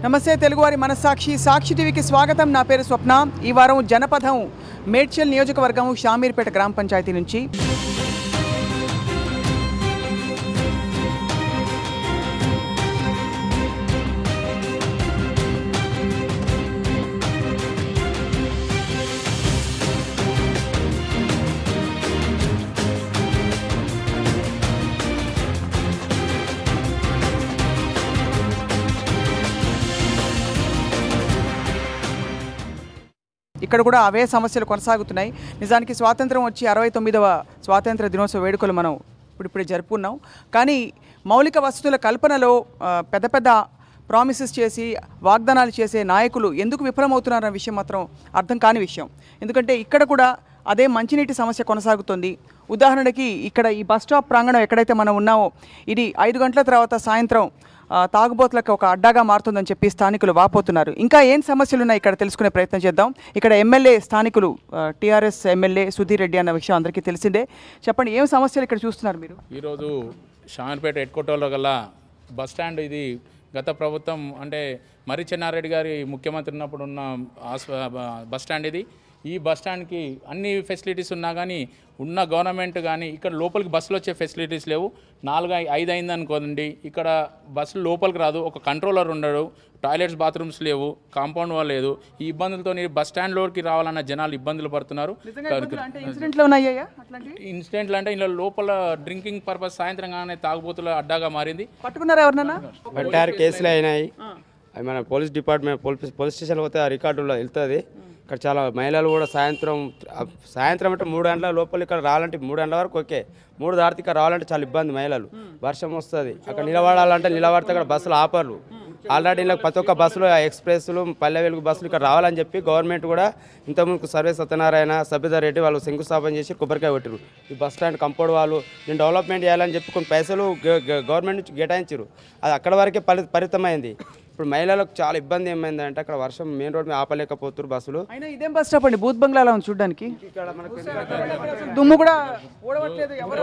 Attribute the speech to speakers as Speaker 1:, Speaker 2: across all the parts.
Speaker 1: నమస్తే తెలుగువారి మనస్సాక్షి సాక్షి టీవీకి స్వాగతం నా పేరు స్వప్న ఈ వారం జనపథం మేడ్చల్ నియోజకవర్గం షామీర్పేట గ్రామ పంచాయతీ నుంచి ఇక్కడ కూడా అవే సమస్యలు కొనసాగుతున్నాయి నిజానికి స్వాతంత్రం వచ్చి అరవై తొమ్మిదవ స్వాతంత్ర దినోత్సవ వేడుకలు మనం ఇప్పుడిప్పుడే జరుపుకున్నాం కానీ మౌలిక వసతుల కల్పనలో ఆ, పెద్ద పెద్ద ప్రామిసెస్ చేసి వాగ్దానాలు చేసే నాయకులు ఎందుకు విఫలమవుతున్నారన్న విషయం మాత్రం అర్థం కాని విషయం ఎందుకంటే ఇక్కడ కూడా అదే మంచినీటి సమస్య కొనసాగుతుంది ఉదాహరణకి ఇక్కడ ఈ బస్ స్టాప్ ప్రాంగణం ఎక్కడైతే మనం ఉన్నామో ఇది ఐదు గంటల తర్వాత సాయంత్రం ఆ, తాగుబోతులకు ఒక అడ్డాగా మారుతుందని చెప్పి స్థానికులు వాపోతున్నారు ఇంకా ఏం సమస్యలు ఉన్నాయి ఇక్కడ తెలుసుకునే ప్రయత్నం చేద్దాం ఇక్కడ ఎమ్మెల్యే స్థానికులు టీఆర్ఎస్ ఎమ్మెల్యే సుధీర్ రెడ్డి అన్న విషయం అందరికీ తెలిసిందే చెప్పండి ఏం సమస్యలు ఇక్కడ చూస్తున్నారు మీరు
Speaker 2: ఈరోజు షామర్పేట హెడ్ క్వార్టర్లో గల బస్ స్టాండ్ ఇది గత ప్రభుత్వం అంటే మరి చెన్నారెడ్డి గారి ముఖ్యమంత్రి ఉన్నప్పుడు ఉన్న ఆస్ప- బస్ స్టాండ్ ఇది ఈ బస్ స్టాండ్కి అన్ని ఫెసిలిటీస్ ఉన్నా కానీ ఉన్న గవర్నమెంట్ కానీ ఇక్కడ లోపలికి బస్సులు వచ్చే ఫెసిలిటీస్ లేవు నాలుగు ఐ- ఐదు అయింది అనుకోండి ఇక్కడ బస్సులు లోపలికి రాదు ఒక కంట్రోలర్ ఉండడు టాయిలెట్స్ బాత్రూమ్స్ లేవు కాంపౌండ్ వాల్ లేదు ఈ ఇబ్బందులతో బస్ స్టాండ్లోకి రావాలన్న జనాలు ఇబ్బందులు పడుతున్నారు
Speaker 1: అంటే ఇన్సిడెంట్లు ఉన్నాయ్యా అట్లాంటి
Speaker 2: ఇన్సిడెంట్లు అంటే ఇలా లోపల డ్రింకింగ్ పర్పస్ సాయంత్రం కానీ తాగుబోతుల అడ్డాగా మారింది
Speaker 1: పట్టుకున్నారా ఎవరినన్నా
Speaker 3: పట్టారు కేసులు అయినాయి అవి మన police department police police station పోతే ఆ రికార్డులో వెళ్తుంది ఇక్కడ చాలా మహిళలు కూడా సాయంత్రం ఆ సాయంత్రం అంటే మూడు గంటల లోపల ఇక్కడ రావాలంటే మూడు గంటల వరకు ఓకే మూడు దాటికి ఇక్కడ రావాలంటే చాలా ఇబ్బంది మహిళలు వర్షం వస్తుంది అక్కడ నిలబడాలంటే నిలబడితే అక్కడ బస్సులు ఆపరు ఆల్రెడీ ఇలా ప్రతి ఒక్క బస్సులు ఎక్స్ప్రెస్లు పల్లె వెలుగు బస్సులు ఇక్కడ రావాలని చెప్పి గవర్నమెంట్ కూడా ఇంతకుముందు సర్వే సత్యనారాయణ సభ్యధర్ రెడ్డి వాళ్ళు శంకుస్థాపన చేసి కొబ్బరికాయ కొట్టారు ఈ బస్ స్టాండ్ కంపౌండ్ వాళ్ళు నేను డెవలప్మెంట్ చేయాలని చెప్పి కొన్ని పైసలు గ- గ- గవర్నమెంట్ నుంచి కేటాయించారు అది అక్కడ వరకే పరి పరిమితమైంది ఇప్పుడు మహిళలకు చాలా ఇబ్బంది ఏమైందంటే అక్కడ వర్షం మెయిన్ రోడ్ మీద ఆపలేకపోతున్నారు బస్సులు
Speaker 1: అయినా ఇదేం బస్ స్టాప్ అండి బూత్ బంగ్లాలో ఉంది చూడడానికి దుమ్ము కూడా ఊడవట్లేదు ఎవరు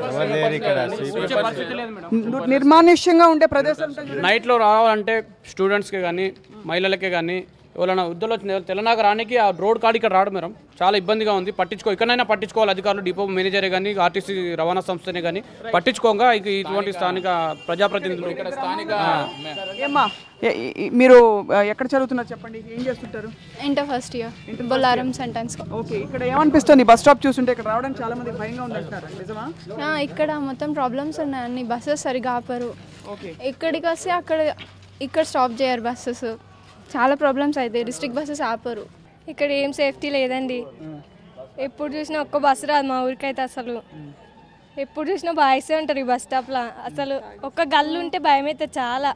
Speaker 1: ని- నిర్మానుష్యంగా ఉండే ప్రదేశం ఉంటుంది చూడండి.
Speaker 4: నైట్లో రావాలంటే స్టూడెంట్స్కి కానీ మహిళలకే కానీ ఎవరైనా ఉద్దరు వచ్చిన తెలంగాణ రానికి ఆ రోడ్ కాడి ఇక్కడ రావడం మేడం చాలా ఇబ్బందిగా ఉంది పట్టించుకో ఇక్కడైనా పట్టించుకోవాలి అధికారులు డిపో మేనేజరే కానీ ఆర్టీసీ రవాణా సంస్థనే కానీ పట్టించుకోగా ఇక ఇటువంటి స్థానిక ప్రజాప్రతినిధులు
Speaker 2: స్థానిక
Speaker 1: ఏమ్మా ఏ- ఈ- మీరు ఆ, ఎక్కడ చదువుతున్నారు చెప్పండి ఏం చేస్తుంటారు
Speaker 5: inter first year Bollaram sentence
Speaker 1: okay ఇక్కడ ఏమనిపిస్తుంది బస్ స్టాప్ చూస్తుంటే ఇక్కడ రావడానికి చాలా మంది భయంగా ఉంది అంటారు నిజమా
Speaker 5: ఇక్కడ మొత్తం ప్రాబ్లమ్స్ ఉన్నాయి అన్ని బస్సెస్ సరిగా ఆపరు
Speaker 1: ఓకే
Speaker 5: ఇక్కడికి వస్తే అక్కడ ఇక్కడ స్టాప్ చేయరు బస్సెస్ చాలా ప్రాబ్లమ్స్ అవుతాయి డిస్ట్రిక్ట్ బస్సెస్ ఆపరు
Speaker 6: ఇక్కడ ఏం సేఫ్టీ లేదండి ఎప్పుడు చూసినా ఒక్క బస్సు రాదు మా ఊరికైతే అసలు ఎప్పుడు చూసినా బాయ్సే ఉంటారు ఈ బస్ స్టాప్లో అసలు ఒక్క గల్లు ఉంటే భయం అయితే చాలా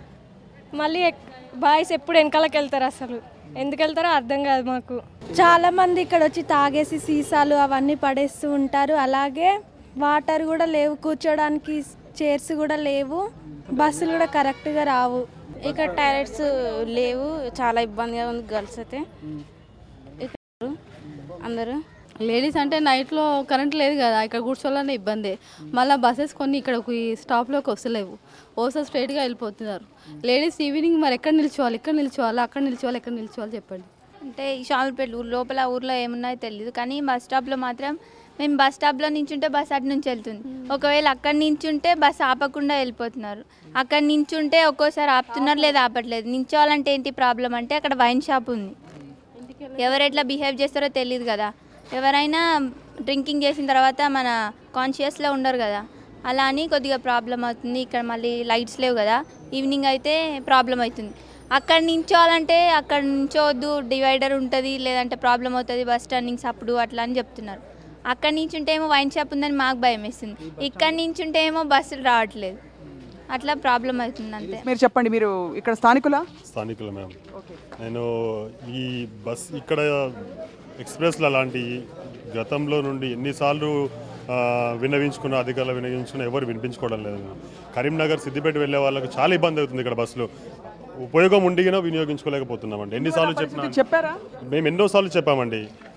Speaker 6: మళ్ళీ ఎక్- బాయ్స్ ఎప్పుడు వెనకాలకి వెళ్తారు అసలు ఎందుకు వెళ్తారో అర్థం కాదు మాకు
Speaker 7: చాలా మంది ఇక్కడ వచ్చి తాగేసి సీసాలు అవన్నీ పడేస్తూ ఉంటారు అలాగే వాటర్ కూడా లేవు కూర్చోడానికి చైర్స్ కూడా లేవు బస్సులు కూడా కరెక్ట్గా రావు
Speaker 8: ఇక్కడ టాయిలెట్స్ లేవు చాలా ఇబ్బందిగా ఉంది గర్ల్స్ అయితే ఇక్కడ అందరూ
Speaker 9: లేడీస్ అంటే నైట్లో కరెంట్ లేదు కదా ఇక్కడ కూర్చోవాలనే ఇబ్బంది మళ్ళీ బస్సెస్ కొన్ని ఇక్కడ స్టాప్లోకి వస్తలేవు ఓసా స్ట్రైట్గా వెళ్ళిపోతున్నారు లేడీస్ ఈవినింగ్ మరి ఎక్కడ నిల్చోవాలి ఇక్కడ నిల్చోవాలి అక్కడ నిల్చోవాలి ఎక్కడ నిల్చోవాలి చెప్పండి
Speaker 10: అంటే ఈ షామిర్పేట ఊరు లోపల ఊర్లో ఏమున్నాయో తెలియదు కానీ బస్ స్టాప్లో మాత్రం మేము బస్ స్టాప్లో నించుంటే బస్ అటు నుంచి వెళ్తుంది ఒకవేళ అక్కడ నించుంటే బస్ ఆపకుండా వెళ్ళిపోతున్నారు అక్కడ నించుంటే ఒక్కోసారి ఆపుతున్నారు లేదా ఆపట్లేదు నించోవాలంటే ఏంటి ప్రాబ్లం అంటే అక్కడ వైన్ షాప్ ఉంది ఎవరు ఎట్లా బిహేవ్ చేస్తారో తెలియదు కదా ఎవరైనా డ్రింకింగ్ చేసిన తర్వాత మన కాన్షియస్లో ఉండరు కదా అలా అని కొద్దిగా ప్రాబ్లం అవుతుంది ఇక్కడ మళ్ళీ లైట్స్ లేవు కదా ఈవినింగ్ అయితే ప్రాబ్లం అవుతుంది అక్కడ నించోవాలంటే అక్కడ నించోవద్దు డివైడర్ ఉంటుంది లేదంటే ప్రాబ్లం అవుతుంది బస్ టర్నింగ్స్ అప్పుడు అట్లా అని చెప్తున్నారు అక్కడ నించుంటే ఏమో వైన్ షాప్ ఉందని మాకు భయం వేస్తుంది ఇక్కడ నించుంటే ఏమో బస్సులు రావట్లేదు అట్లా ప్రాబ్లం అవుతుంది అంతే
Speaker 1: మీరు చెప్పండి మీరు ఇక్కడ స్థానికులా
Speaker 11: స్థానికులు మేము నేను ఈ బస్ ఇక్కడ ఎక్స్ప్రెస్లు అలాంటి గతంలో నుండి ఎన్నిసార్లు ఆ, విన్నవించుకున్న అధికారులు విన్నవించుకున్న ఎవరు వినిపించుకోవడం లేదు కరీంనగర్ సిద్దిపేట వెళ్ళే వాళ్ళకి చాలా ఇబ్బంది అవుతుంది ఇక్కడ బస్సులో ఉపయోగం ఉండిగినా వినియోగించుకోలేకపోతున్నామండి ఎన్నిసార్లు చెప్పినా
Speaker 1: చెప్పారా
Speaker 11: మేము ఎన్నోసార్లు చెప్పామండి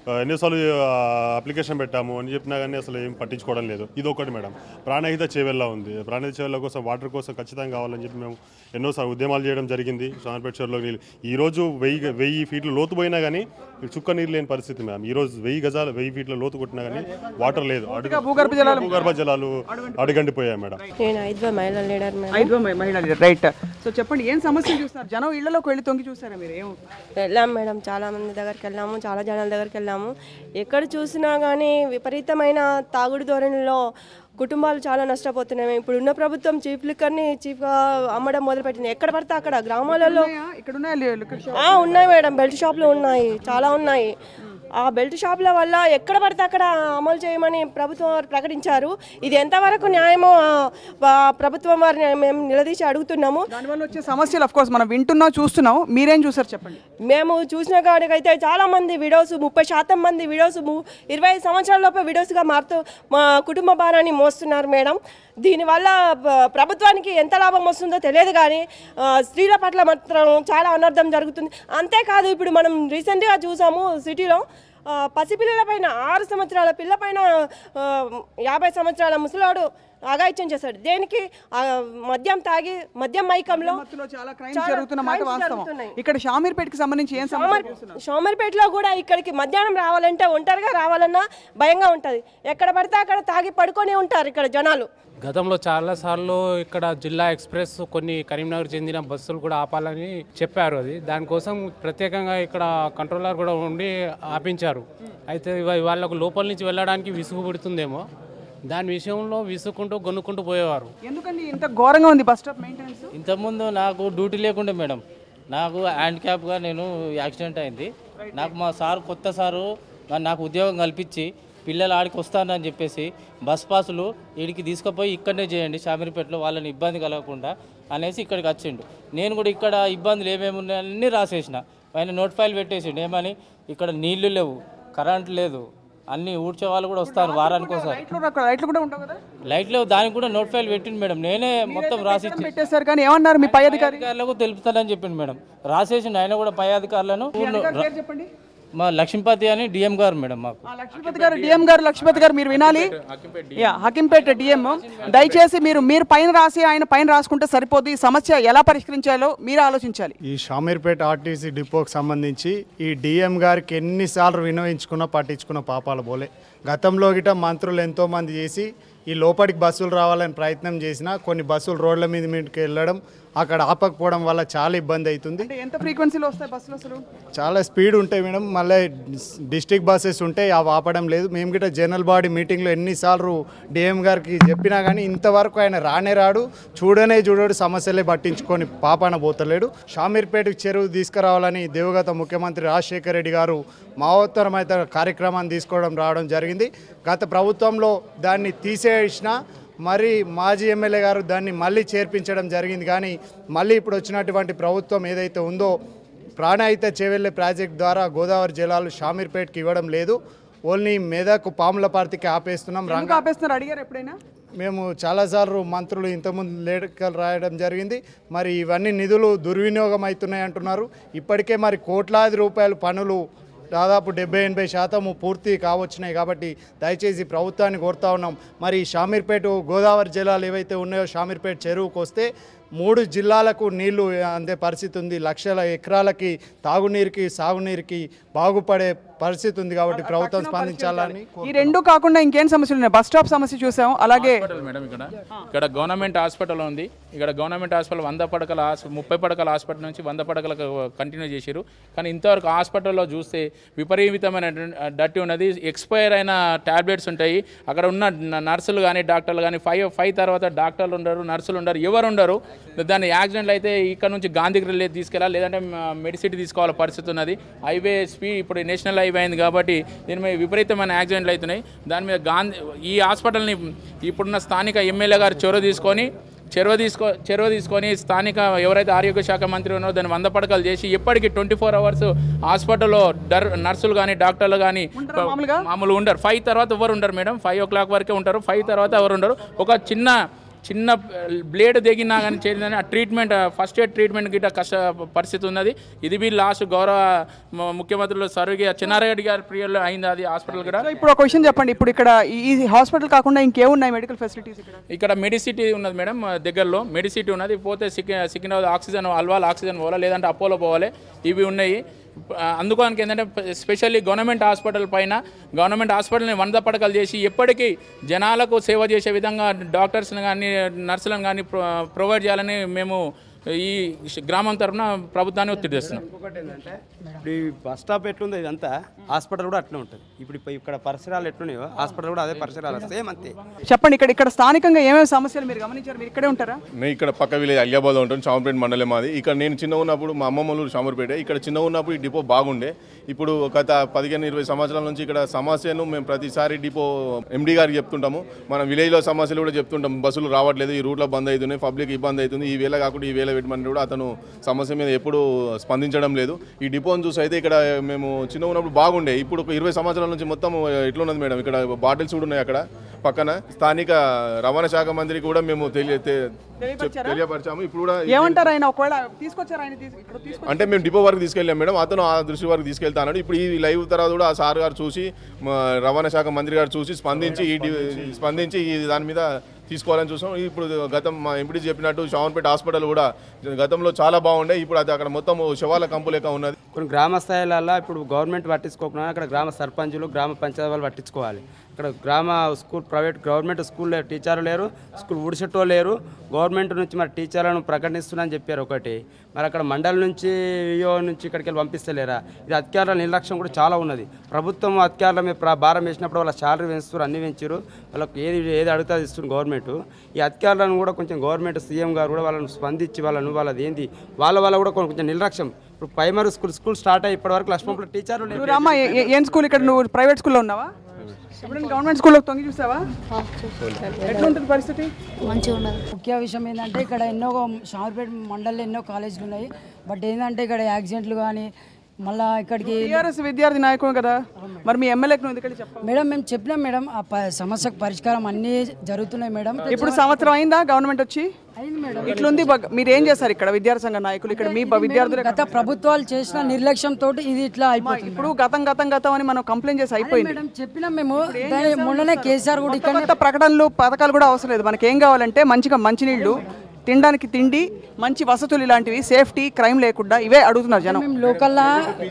Speaker 11: ఆ, ఎన్నోసార్లు ఆ, అప్లికేషన్ పెట్టాము అని చెప్పినా కానీ అసలు ఏం పట్టించుకోవడం లేదు ఇది ఒకటి మేడం ప్రాణహిత చేవెళ్ళ ఉంది ప్రాణహిత చేవెళ్ళ కోసం వాటర్ కోసం ఖచ్చితంగా కావాలని చెప్పి మేము ఎన్నోసార్లు ఉద్యమాలు చేయడం జరిగింది షాన్పేట చెరువులో నీళ్ళు ఈ రోజు వెయ్యి వెయ్యి ఫీట్లు లోతు పోయినా కానీ చుక్క నీరు లేని పరిస్థితి మ్యామ్ ఈ రోజు వెయ్యి గజాలు వెయ్యి ఫీట్ల లోతు కొట్టినా కానీ వాటర్ లేదు అడుగు
Speaker 1: భూగర్భ జలాలు
Speaker 11: భూగర్భ జలాలు అడుగండిపోయాయి మేడం
Speaker 12: నేను ఐదు మహిళా లీడర్ మేడం
Speaker 1: ఐదో మహి- మహిళా లీడర్ రైట్ సో చెప్పండి ఏం సమస్యలు చూస్తున్నారు జనం ఇళ్లలోకి వెళ్ళి తొంగి చూసారా మీరు ఏం
Speaker 12: వెళ్ళాం మేడం చాలా మంది దగ్గరికి వెళ్ళాము చాలా జనాల దగ్గరికి వెళ్ళాము ఎక్కడ చూసినా కానీ విపరీతమైన తాగుడు ధోరణిలో కుటుంబాలు చాలా నష్టపోతున్నాయి ఇప్పుడు ఉన్న ప్రభుత్వం చీఫ్ లిక్కర్ని చీఫ్గా అమ్మడం మొదలుపెట్టింది ఎక్కడ పడితే అక్కడ గ్రామాలలో
Speaker 1: ఇక్కడ ఉన్నాయి లిక్కర్ షాప్
Speaker 12: ఆ, ఉన్నాయి మేడం బెల్ట్ షాపులు ఉన్నాయి చాలా ఉన్నాయి ఆ బెల్ట్ షాపుల వల్ల ఎక్కడ పడితే అక్కడ అమలు చేయమని ప్రభుత్వం వారు ప్రకటించారు ఇది ఎంతవరకు న్యాయమో ఆ, వా- ప్రభుత్వం వారిని మేము నిలదీసి అడుగుతున్నాము
Speaker 1: దానివల్ల వచ్చే సమస్యలు అఫ్ కోర్స్ మనం వింటున్నాం చూస్తున్నాం మీరేం చూసారు చెప్పండి
Speaker 12: మేము చూసిన కాడికైతే చాలా మంది విడోస్ ముప్పై శాతం మంది విడోస్ ఇరవై ఐదు సంవత్సరాల లోపే విడోస్గా మారుతూ మా కుటుంబ భారాన్ని మోస్తున్నారు మేడం దీనివల్ల ప- ప్రభుత్వానికి ఎంత లాభం వస్తుందో తెలియదు కానీ ఆ, స్త్రీల పట్ల మాత్రం చాలా అనర్థం జరుగుతుంది అంతేకాదు ఇప్పుడు మనం రీసెంట్గా చూసాము సిటీలో ఆ, పసిపిల్లల పైన ఆరు సంవత్సరాల పిల్ల పైన ఆ, యాభై సంవత్సరాల ముసలాడు అగాయిత్యం చేశాడు దేనికి ఆ, మద్యం తాగి మద్యం మైకంలో
Speaker 1: చాలా క్రైమ్స్ జరుగుతున్న మాట వాస్తవం ఇక్కడ షామీర్పేటకి సంబంధించి ఏం సమస్య
Speaker 12: సోమర్ సోమర్పేటలో కూడా ఇక్కడికి మధ్యాహ్నం రావాలంటే ఒంటరిగా రావాలన్నా భయంగా ఉంటుంది ఎక్కడ పడితే అక్కడ తాగి పడుకొని ఉంటారు ఇక్కడ జనాలు
Speaker 4: గతంలో చాలాసార్లు ఇక్కడ జిల్లా ఎక్స్ప్రెస్ కొన్ని కరీంనగర్ చెందిన బస్సులు కూడా ఆపాలని చెప్పారు అది దానికోసం ప్రత్యేకంగా ఇక్కడ కంట్రోలర్ కూడా ఉండి ఆపించారు అయితే ఇవ- వాళ్ళకు లోపల నుంచి వెళ్ళడానికి విసుగు పుడుతుందేమో దాని విషయంలో విసుక్కుంటూ గొనుక్కుంటూ పోయేవారు
Speaker 1: ఎందుకండి ఇంత ఘోరంగా ఉంది బస్ స్టాప్ మెయింటెనెన్స్
Speaker 13: ఇంతకుముందు నాకు డ్యూటీ లేకుండే మేడం నాకు హ్యాండ్ క్యాప్గా నేను యాక్సిడెంట్ అయింది నాకు మా సార్ కొత్త సారు మరి నాకు ఉద్యోగం కల్పించి పిల్లలు ఆడికి వస్తానని చెప్పేసి బస్ పాసులు వీడికి తీసుకుపోయి ఇక్కడనే చేయండి షామీర్పేటలో వాళ్ళని ఇబ్బంది కలగకుండా అనేసి ఇక్కడికి వచ్చిండు నేను కూడా ఇక్కడ ఇబ్బందులు ఏమేమి ఉన్నాయన్నీ రాసేసిన పైన నోట్ ఫైల్ పెట్టేసిండు ఏమని ఇక్కడ నీళ్లు లేవు కరెంట్ లేదు అన్ని ఊడ్చే వాళ్ళు కూడా వస్తారు వారానికి ఒకసారి
Speaker 1: లైట్లు కూడా- లైట్లు కూడా ఉండవు కదా
Speaker 13: లైట్లు దానికి కూడా నోట్ ఫైల్ పెట్టిండు మేడం నేనే మొత్తం రాసి ఇచ్చి
Speaker 1: పెట్టేశారు కానీ ఏమన్నారు మీ పై అధికారి
Speaker 13: అధికారులకు తెలుపుతానని చెప్పిండు మేడం రాసేసిండు ఆయన కూడా పై అధికారులను ఊర్లో
Speaker 1: అధికారి
Speaker 13: రా-
Speaker 1: పేరు చెప్పండి
Speaker 13: మా లక్ష్మీపతి అని డిఎం గారు మేడం మాకు
Speaker 1: లక్ష్మీపతి గారు డిఎం గారు లక్ష్మీపతి గారు మీరు వినాలి యా హకింపేట డిఎం దయచేసి మీరు మీరు పైన రాసి ఆయన పైన రాసుకుంటే సరిపోదు ఈ సమస్య ఎలా పరిష్కరించాలో మీరు ఆలోచించాలి
Speaker 14: ఈ షామీర్పేట ఆర్టీసీ డిపోకి సంబంధించి ఈ డిఎం గారికి ఎన్నిసార్లు వినవించుకున్నా పట్టించుకున్న పాపాల పోలే గతంలో గిట మంత్రులు ఎంతోమంది చేసి ఈ లోపలికి బస్సులు రావాలని ప్రయత్నం చేసినా కొన్ని బస్సులు రోడ్ల మీద మీదకి వెళ్ళడం అక్కడ ఆపకపోవడం వల్ల చాలా ఇబ్బంది అవుతుంది
Speaker 1: అంటే ఎంత ఫ్రీక్వెన్సీలో వస్తాయి బస్సులు అసలు
Speaker 14: చాలా స్పీడ్ ఉంటాయి మేడం మళ్ళీ డిస్టిక్ బస్సెస్ ఉంటాయి అవి ఆపడం లేదు మేము గిట్ట జనరల్ బాడీ మీటింగ్లో ఎన్నిసార్లు డిఎం గారికి చెప్పినా కానీ ఇంతవరకు ఆయన రానే రాడు చూడనే చూడడు సమస్యలే పట్టించుకొని పాపాన పోతలేడు షామీర్పేటకు చెరువు తీసుకురావాలని దేవగత ముఖ్యమంత్రి రాజశేఖర రెడ్డి గారు మహోత్తరమైన కార్యక్రమాన్ని తీసుకోవడం రావడం జరిగింది గత ప్రభుత్వంలో దాన్ని తీసేసిన మరి మాజీ ఎమ్మెల్యే గారు దాన్ని మళ్ళీ చేర్పించడం జరిగింది కానీ మళ్ళీ ఇప్పుడు వచ్చినటువంటి ప్రభుత్వం ఏదైతే ఉందో ప్రాణాయిత చేవెళ్ళే ప్రాజెక్ట్ ద్వారా గోదావరి జలాలు షామీర్పేట్కి ఇవ్వడం లేదు ఓన్లీ మెదక్ పాములపార్తికి ఆపేస్తున్నాం
Speaker 1: ఎందుకు
Speaker 14: రంగా
Speaker 1: ఆపేస్తున్నారు అడిగారు ఎప్పుడైనా
Speaker 14: మేము చాలాసార్లు మంత్రులు ఇంతకుముందు లేఖలు రాయడం జరిగింది మరి ఇవన్నీ నిధులు దుర్వినియోగం అవుతున్నాయి అంటున్నారు ఇప్పటికే మరి కోట్లాది రూపాయల పనులు దాదాపు డెబ్బై ఎనభై శాతము పూర్తి కావచ్చున్నాయి కాబట్టి దయచేసి ప్రభుత్వాన్ని కోరుతా ఉన్నాం మరి షామీర్పేట గోదావరి జలాలు ఏవైతే ఉన్నాయో షామీర్పేట చెరువుకు వస్తే మూడు జిల్లాలకు నీళ్లు అందే పరిస్థితి ఉంది లక్షల ఎకరాలకి తాగునీరుకి సాగునీరుకి బాగుపడే పరిస్థితి ఉంది కాబట్టి ప్రభుత్వం స్పందించాలని
Speaker 1: ఈ రెండు కాకుండా ఇంకేం సమస్యలు ఉన్నాయి బస్ స్టాప్ సమస్య చూసాం అలాగే
Speaker 2: హాస్పిటల్ మేడం ఇక్కడ ఇక్కడ గవర్నమెంట్ హాస్పిటల్ ఉంది ఇక్కడ గవర్నమెంట్ హాస్పిటల్ వంద పడకల హాస్- ముప్పై పడకల హాస్పిటల్ నుంచి వంద పడకలకు కంటిన్యూ చేశారు కానీ ఇంతవరకు హాస్పిటల్లో చూస్తే విపరీతమైన డట్టి ఉన్నది ఎక్స్పైర్ అయిన టాబ్లెట్స్ ఉంటాయి అక్కడ ఉన్న న- నర్సులు కానీ డాక్టర్లు కానీ ఫైవ్ ఫైవ్ తర్వాత డాక్టర్లు ఉండరు నర్సులు ఉండరు ఎవరు ఉండరు దాని యాక్సిడెంట్లు అయితే ఇక్కడ నుంచి గాంధీకి రిలే తీసుకెళ్ళాలి లేదంటే మెడిసిటీ తీసుకోవాల పరిస్థితి ఉన్నది హైవే స్పీడ్ ఇప్పుడు నేషనల్ హైవే అయింది కాబట్టి దీని మీద విపరీతమైన యాక్సిడెంట్లు అవుతున్నాయి దాని మీద గాంధీ ఈ హాస్పిటల్ని ఇప్పుడున్న స్థానిక ఎమ్మెల్యే గారు చొరవ తీసుకొని చెరువ తీసుకో చెరువ తీసుకొని స్థానిక ఎవరైతే ఆరోగ్య శాఖ మంత్రి ఉన్నారో దాన్ని వంద పడకలు చేసి ఎప్పటికీ ట్వంటీ ఫోర్ అవర్స్ హాస్పిటల్లో డర్ నర్సులు కానీ డాక్టర్లు కానీ మామూలు ఉండరు ఫైవ్ తర్వాత ఎవరు ఉండరు మేడం ఫైవ్ ఓ క్లాక్ వరకే ఉంటారు ఫైవ్ తర్వాత ఎవరు ఉండరు ఒక చిన్న చిన్న బ్లేడ్ దిగినా కానీ చేరిందని ఆ ట్రీట్మెంట్ ఫస్ట్ ఎయిడ్ ట్రీట్మెంట్ గిట్ట కష్ట పరిస్థితి ఉన్నది ఇది బి లాస్ట్ గౌరవ మ- ముఖ్యమంత్రులు స్వర్గీయ చిన్నారెడ్డి గారి ప్రియుల్లో అయింది అది హాస్పిటల్ కూడా
Speaker 1: సో ఇప్పుడు ఒక క్వశ్చన్ చెప్పండి ఇప్పుడు ఇక్కడ ఈ ఈ హాస్పిటల్ కాకుండా ఇంకేమున్నాయి మెడికల్ ఫెసిలిటీస్ ఇక్కడ
Speaker 2: ఇక్కడ మెడిసిటీ ఉన్నది మేడం మా దగ్గరలో మెడిసిటీ ఉన్నది పోతే సికి సికింద్రాబాద్ ఆక్సిజన్ అల్వాల్ ఆక్సిజన్ పోవాలి లేదంటే అపోలో పోవాలి ఇవి ఉన్నాయి ఆ, అందుకోనికి ఏంటంటే స్పెషల్లీ గవర్నమెంట్ హాస్పిటల్ పైన గవర్నమెంట్ హాస్పిటల్ని వంద పడకలు చేసి ఎప్పటికీ జనాలకు సేవ చేసే విధంగా డాక్టర్స్ని కానీ నర్సులను కానీ ప్రొ ప్రొవైడ్ చేయాలని మేము ఈ గ్రామం తరఫున ప్రభుత్వాన్ని ఒత్తిడి చేస్తున్నాం
Speaker 3: ఇంకొకటి ఏంటంటే ఇప్పుడు ఈ బస్ స్టాప్ ఎట్లుందో ఇదంతా హాస్పిటల్ కూడా అట్లే ఉంటుంది ఇప్పుడు ఇప్పుడు ఇక్కడ పరిసరాలు ఎట్లున్నాయో హాస్పిటల్ కూడా అదే పరిసరాలు సేమ్ అంతే
Speaker 1: చెప్పండి ఇక్కడ ఇక్కడ స్థానికంగా ఏమేమి సమస్యలు మీరు గమనించారు మీరు ఇక్కడే ఉంటారా
Speaker 15: నేను ఇక్కడ పక్క విలేజ్ అలియాబాద్ ఉంటాను చామర్పేట మండలం మాది ఇక్కడ నేను చిన్న ఉన్నప్పుడు మా అమ్మమ్మ ఊరు చామర్పేట ఇక్కడ చిన్న ఉన్నప్పుడు ఈ డిపో బాగుండే ఇప్పుడు గత పదిహేను ఇరవై సంవత్సరాల నుంచి ఇక్కడ సమస్యను మేము ప్రతిసారి డిపో ఎండి గారికి చెప్తుంటాము మన విలేజ్లో సమస్యలు కూడా చెప్తుంటాం బస్సులు రావట్లేదు ఈ రూట్లో బంద్ అవుతున్నాయి పబ్లిక్ ఇబ్బంది అవుతుంది ఈ వేళ కాకుండా ఈ వేళ పెట్టమని కూడా అతను సమస్య మీద ఎప్పుడు స్పందించడం లేదు ఈ డిపోని చూసి అయితే ఇక్కడ మేము చిన్న ఉన్నప్పుడు బాగుండే ఇప్పుడు ఒక ఇరవై సంవత్సరాల నుంచి మొత్తం ఎట్లున్నది మేడం ఇక్కడ బాటిల్స్ కూడా ఉన్నాయి అక్కడ పక్కన స్థానిక రవాణా శాఖ మంత్రికి కూడా మేము తెలియ తె- చెప్- తెలియపరిచాము ఇప్పుడు కూడా ఇది-
Speaker 1: ఏమంటారు ఆయన ఒకవేళ తీసుకొచ్చారు ఆయన తీసు- ఇక్కడ తీసుకొచ్చారు
Speaker 15: అంటే మేము డిపో వరకు తీసుకెళ్ళాం మేడం అతను ఆ దృష్టి వరకు తీసుకెళ్తాను ఇప్పుడు ఈ లైవ్ తర్వాత కూడా ఆ సార్ గారు చూసి మా రవాణా శాఖ మంత్రి గారు చూసి స్పందించి ఈ డి- స్పందించి ఈ దాని మీద తీసుకోవాలని చూసాం ఇప్పుడు గతం మా ఎంపీ చెప్పినట్టు షావన్పేట హాస్పిటల్ కూడా గతంలో చాలా బాగుండే ఇప్పుడు అది అక్కడ మొత్తం శవాల కంపు లెక్క ఉన్నది
Speaker 3: కొన్ని గ్రామ స్థాయిలలో ఇప్పుడు గవర్నమెంట్ పట్టించుకోకుండా అక్కడ గ్రామ సర్పంచులు గ్రామ పంచాయతీ వాళ్ళు పట్టించుకోవాలి ఇక్కడ గ్రామ స్కూల్ ప్రైవేట్ గవర్నమెంట్ స్కూల్లో టీచర్లు లేరు స్కూల్ ఊడిసెట్టో లేరు గవర్నమెంట్ నుంచి మరి టీచర్లను ప్రకటిస్తున్నారని చెప్పారు ఒకటి మరి అక్కడ మండలం నుంచి వియో నుంచి ఇక్కడికి వెళ్ళి పంపిస్తలేరా ఇది అధికారుల నిర్లక్ష్యం కూడా చాలా ఉన్నది ప్రభుత్వం అధికారుల మీద ప్ర- భారం వేసినప్పుడు వాళ్ళ శాలరీ పెంచుతారు అన్ని పెంచారు వాళ్ళకి ఏది ఏది అడిగితే అది ఇస్తుంది గవర్నమెంట్ ఈ అధికారులను కూడా కొంచెం గవర్నమెంట్ సీఎం గారు కూడా వాళ్ళని స్పందించి వాళ్ళను వాళ్ళది ఏంది వాళ్ళ వల్ల కూడా కొంచెం నిర్లక్ష్యం ఇప్పుడు ప్రైమరీ స్కూల్ స్కూల్ స్టార్ట్ అయ్యి ఇప్పటి వరకు లక్ష్మణపురం టీచర్లు
Speaker 1: నువ్వు రామ్మా ఏ- ఏ- ఏం స్కూల్ ఇక్కడ నువ్వు ప్రైవేట్ స్కూల్లో ఉన్నావా ఎప్పుడైనా గవర్నమెంట్ స్కూల్లో తొంగి చూసావా ఎట్లా ఉంటుంది పరిస్థితి
Speaker 16: మంచిగా ఉండదు ముఖ్య విషయం ఏంటంటే ఇక్కడ ఎన్నో షార్పేట మండలంలో ఎన్నో కాలేజీలు ఉన్నాయి బట్ ఏంటంటే ఇక్కడ యాక్సిడెంట్లు కానీ మళ్ళా ఇక్కడికి
Speaker 1: టీఆర్ఎస్ విద్యార్థి నాయకుడు కదా మరి మీ ఎమ్మెల్యేకి నువ్వు ఎందుకంటే చెప్పావు
Speaker 16: మేడం మేము చెప్పినాం మేడం ఆ ప- సమస్యకు పరిష్కారం అన్నీ జరుగుతున్నాయి మేడం
Speaker 1: ఇప్పుడు సంవత్సరం అయిందా గవర్నమెంట్ వచ్చి
Speaker 16: అయింది మేడం
Speaker 1: ఇట్లుంది బగ్- మీరు ఏం చేస్తారు ఇక్కడ విద్యార్థి సంఘ నాయకులు ఇక్కడ మీ బ- విద్యార్థులు
Speaker 16: గత ప్రభుత్వాలు చేసిన నిర్లక్ష్యం తోటి ఇది ఇట్లా అయిపోతుంది
Speaker 1: ఇప్పుడు గతం గతం గతం అని మనం కంప్లైంట్ చేసి అయిపోయింది
Speaker 16: మేడం చెప్పినాం మేము దాని మొన్ననే కేసీఆర్ కూడా
Speaker 1: కొత్త కొత్త ప్రకటనలు పథకాలు కూడా అవసరం లేదు మనకి ఏం కావాలంటే మంచిగా మంచినీళ్ళు తినడానికి తిండి మంచి వసతులు ఇలాంటివి సేఫ్టీ క్రైమ్ లేకుండా ఇవే అడుగుతున్నారు జనం
Speaker 16: మేము లోకల్లా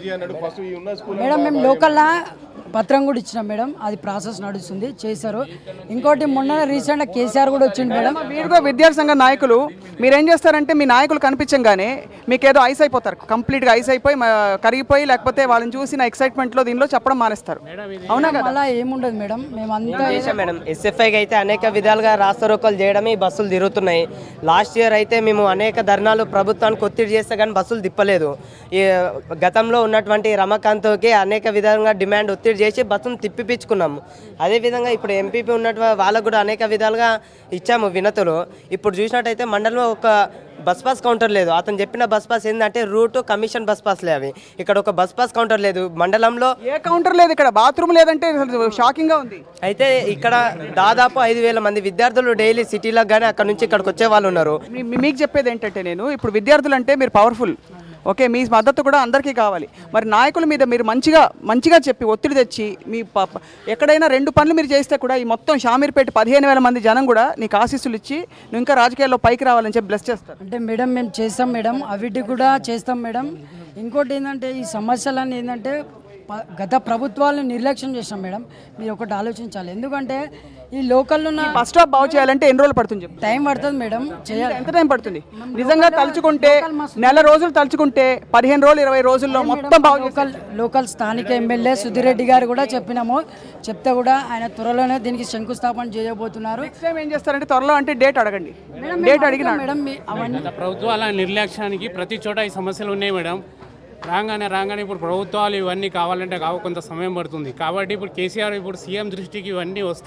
Speaker 16: మేడం మేము లోకల్లా పత్రం కూడా ఇచ్చినాం మేడం అది ప్రాసెస్ నడుస్తుంది చేశారు ఇంకోటి మొన్న రీసెంట్గా కేసీఆర్ కూడా వచ్చింది మేడం
Speaker 1: మీరు కూడా విద్యార్థి సంఘ నాయకులు మీరు ఏం చేస్తారంటే మీ నాయకులు కనిపించంగానే మీకు ఏదో ఐస్ అయిపోతారు కంప్లీట్గా ఐస్ అయిపోయి మ- కరిగిపోయి లేకపోతే వాళ్ళని చూసిన ఎక్సైట్మెంట్లో దీనిలో చెప్పడం మానేస్తారు అవునా కదా
Speaker 16: అలా ఏముండదు మేడం మేమంతా
Speaker 17: చేశాం మేడం ఎస్ఎఫ్ఐకి అయితే అనేక విధాలుగా రాస్తారోకలు చేయడమే ఈ బస్సులు తిరుగుతున్నాయి లాస్ట్ ఇయర్ అయితే మేము అనేక ధర్నాలు ప్రభుత్వానికి ఒత్తిడి చేస్తే కానీ బస్సులు తిప్పలేదు ఈ గతంలో ఉన్నటువంటి రమాకాంత్కి అనేక విధంగా డిమాండ్ ఒత్తిడి చేసి బస్సును తిప్పిపించుకున్నాము అదేవిధంగా ఇప్పుడు ఎంపీపీ ఉన్నటువంటి వాళ్ళకు కూడా అనేక విధాలుగా ఇచ్చాము వినతులు ఇప్పుడు చూసినట్టయితే మండలంలో ఒక బస్ పాస్ కౌంటర్ లేదు అతను చెప్పిన బస్ పాస్ ఏంటంటే రూట్ కమిషన్ బస్ పాస్లే అవి ఇక్కడ ఒక బస్ పాస్ కౌంటర్ లేదు మండలంలో
Speaker 1: ఏ కౌంటర్ లేదు ఇక్కడ బాత్రూమ్ లేదంటే షాకింగ్ గా ఉంది
Speaker 17: అయితే ఇక్కడ దాదాపు ఐదు వేల మంది విద్యార్థులు డైలీ సిటీలకు కానీ అక్కడ నుంచి ఇక్కడికి వచ్చే వాళ్ళు ఉన్నారు
Speaker 1: మీ- మీ- మీకు చెప్పేది ఏంటంటే నేను ఇప్పుడు విద్యార్థులు అంటే మీరు పవర్ఫుల్ ఓకే మీ మద్దతు కూడా అందరికీ కావాలి మరి నాయకుల మీద మీరు మంచిగా మంచిగా చెప్పి ఒత్తిడి తెచ్చి మీ ప- ప- ఎక్కడైనా రెండు పనులు మీరు చేస్తే కూడా ఈ మొత్తం షామీర్పేట పదిహేను వేల మంది జనం కూడా నీకు ఆశీస్సులు ఇచ్చి నువ్వు ఇంకా రాజకీయాల్లో పైకి రావాలని చెప్పి బ్లెస్ చేస్తారు
Speaker 16: అంటే మేడం మేము చేస్తాం మేడం అవిటి కూడా చేస్తాం మేడం ఇంకోటి ఏంటంటే ఈ సమస్యలన్నీ ఏంటంటే ప- గత ప్రభుత్వాలను నిర్లక్ష్యం చేస్తాం మేడం మీరు ఒకటి ఆలోచించాలి ఎందుకంటే ఈ లోకల్లో ఉన్న
Speaker 1: బస్ స్టాప్ బాగు చేయాలంటే ఎన్ని రోజులు పడుతుంది చెప్పు
Speaker 16: టైం పడుతుంది మేడం చేయాలి
Speaker 1: ఎంత టైం పడుతుంది నిజంగా తలుచుకుంటే నెల రోజులు తలుచుకుంటే పదిహేను రోజులు ఇరవై రోజుల్లో మొత్తం బాగు
Speaker 16: లోకల్ లోకల్ స్థానిక ఎమ్మెల్యే సుధిరెడ్డి గారు కూడా చెప్పినాము చెప్తే కూడా ఆయన త్వరలోనే దీనికి శంకుస్థాపన చేయబోతున్నారు
Speaker 1: నెక్స్ట్ టైం ఏం చేస్తారంటే త్వరలో అంటే డేట్ అడగండి డేట్ అడిగిన
Speaker 16: మేడం మీ- అవన్నీ
Speaker 4: గత ప్రభుత్వాల నిర్లక్ష్యానికి ప్రతి చోట ఈ సమస్యలు ఉన్నాయి మేడం రాగానే రాగానే ఇప్పుడు ప్రభుత్వాలు ఇవన్నీ కావాలంటే కావు కొంత సమయం పడుతుంది కాబట్టి ఇప్పుడు కేసీఆర్ ఇప్పుడు సీఎం దృష్టికి ఇవన్నీ వస్తే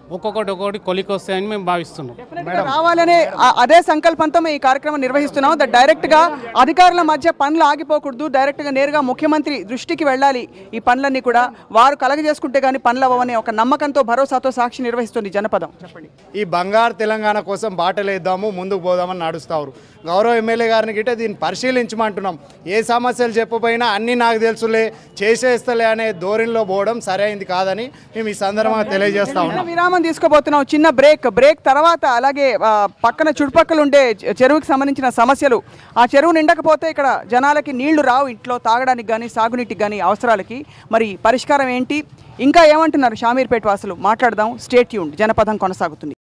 Speaker 18: ఒక్కొక్కటి ఒక్కొక్కటి కొలికి వస్తాయని మేము భావిస్తున్నాం
Speaker 1: రావాలనే ఆ- అదే సంకల్పంతో మేము ఈ కార్యక్రమం నిర్వహిస్తున్నాం ద డైరెక్ట్ గా అధికారుల మధ్య పనులు ఆగిపోకూడదు డైరెక్ట్ గా నేరుగా ముఖ్యమంత్రి దృష్టికి వెళ్ళాలి ఈ పనులన్నీ కూడా వారు కలగజేసుకుంటే గానీ పనులు అవ్వవనే ఒక నమ్మకంతో భరోసాతో సాక్షి నిర్వహిస్తుంది జనపదం చెప్పండి
Speaker 14: ఈ బంగారు తెలంగాణ కోసం బాటలేద్దాము ముందుకు పోదామని నడుస్తారు గౌరవ ఎమ్మెల్యే గారిని గిట్ట దీన్ని పరిశీలించమంటున్నాం ఏ సమస్యలు చెప్పపోయినా అన్నీ నాకు తెలుసులే చేసేస్తలే అనే ధోరణిలో పోవడం సరైంది కాదని మేము ఈ సందర్భంగా తెలియజేస్తా
Speaker 1: చిన్న
Speaker 14: ఉన్నాం
Speaker 1: విరామం తీసుకోబోతున్నాం చిన్న బ్రేక్ బ్రేక్ తర్వాత అలాగే ఆ, పక్కన చుట్టుపక్కల ఉండే చె- చెరువుకి సంబంధించిన సమస్యలు ఆ చెరువు నిండకపోతే ఇక్కడ జనాలకి నీళ్లు రావు ఇంట్లో తాగడానికి కానీ సాగునీటికి కానీ అవసరాలకి మరి పరిష్కారం ఏంటి ఇంకా ఏమంటున్నారు షామీర్పేట వాసులు మాట్లాడదాం స్టేట్ ట్యూన్ జనపదం కొనసాగుతుంది